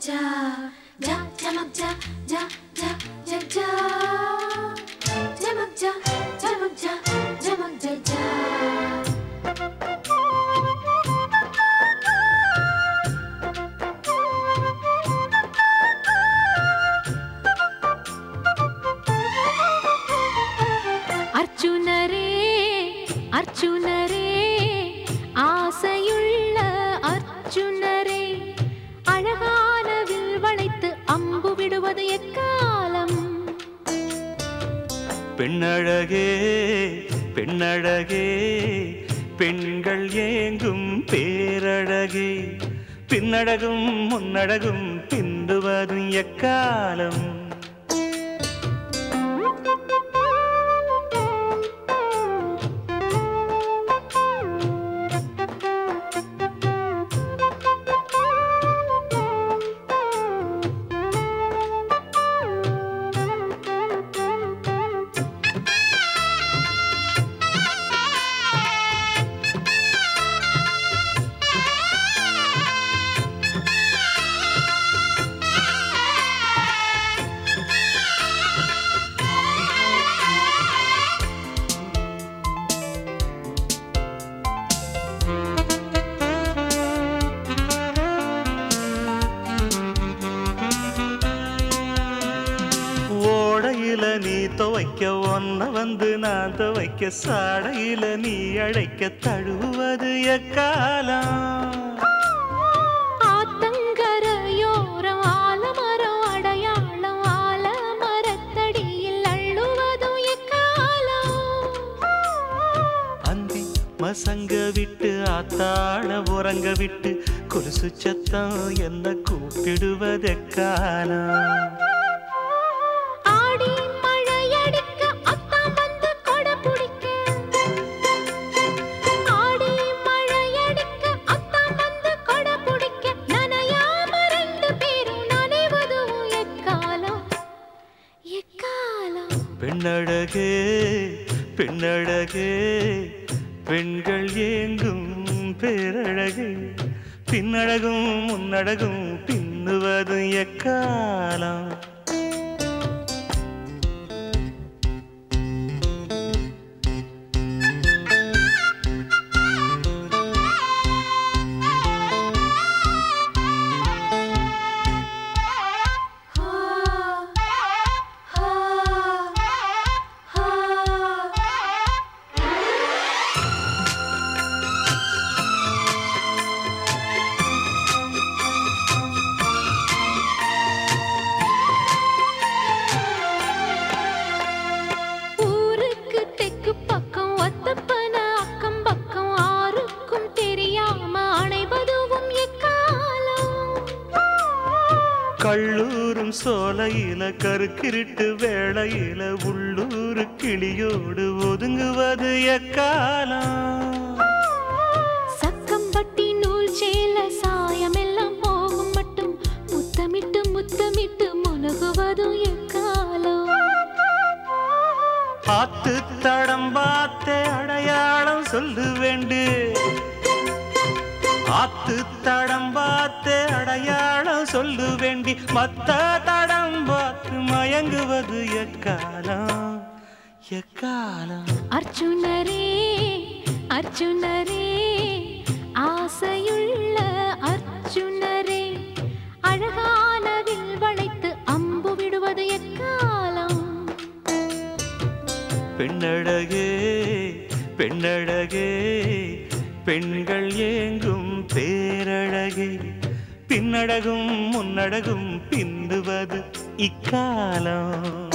먹자 자, 자 먹자 자, 자, 자, 자. 자 먹자 자 먹자 자 먹자 자. அர்ஜுனரே அர்ஜுனரே ஆசையுள்ள அர்ஜுனரே அழகான வில் வளைத்து அம்பு விடுவது எக்காலம் பெண்ணழகே பெண்ணழகே பெண்கள் ஏங்கும் பேரழகே பின்னழகும் முன்னழகும் பிந்துவதும் எக்காலம் ஓடையில நீ துவைக்க ஒன்ன வந்து நான் துவைக்க சாடையில நீ அழைக்க தழுவது எக்காலம் ஆத்தங்கரையோரம் ஆலமரம் அடையாளம் ஆலமரத்தடியில் அள்ளுவதும் எக்காலம் அந்தி மசங்க விட்டு ஆத்தாழ உறங்க விட்டு கொலுசு சத்தம் என்ன கூப்பிடுவதெக்காலம் ஆடி மழையடிக்க அத்தான் வந்து கொடை பிடிக்க ஆடி மழையடிக்க அத்தான் வந்து கொடை பிடிக்க நனையாம ரெண்டு பேரும் நனைவதும் எக்காலம் எக்காலம் பெண்ணழகே பெண்ணழகே பெண்கள் ஏங்கும் பேரழகே பின்னழகும் முன்னழகும் பின்னுவதும் எக்காலம் ஹா ஹா ஹா ஊருக்கு தெக்கு பக்கம் ஒத்தப்பன அக்கம் பக்கம் ஆருக்கும் தெரியாம அணைவதுவும் எக்காலம் கள்ளூரும் சோலையில கருக்கிருட்டு வேளையில உள்ளூரு கிளியோடு ஒதுங்குவது எக்காலம் சக்கம்பட்டி நூல் சேல சாயமெல்லாம் போகும் மட்டும் முத்தமிட்டு முத்தமிட்டு முனகுவதும் எக்காலம் ஆத்து தடம் பார்த்தே அடையாளம் சொல்லு வேண்டு ஆத்து தடம் பார்த்தே அடையாளம் சொல்லு வேண்டி மத்த தடம் பார்த்து மயங்குவது எக்காலம் எக்காலம் அர்ஜுனரே அர்ஜுனரே ஆசையுள்ள அர்ஜுனரே அழகான வில் வளைத்து அம்பு விடுவது எக்காலம் பெண்ணழகே பெண்ணழகே பெண்கள் ஏங்கும் பேரழகே பின்னழகும் முன்னழகும் பிந்துவது இக்காலம்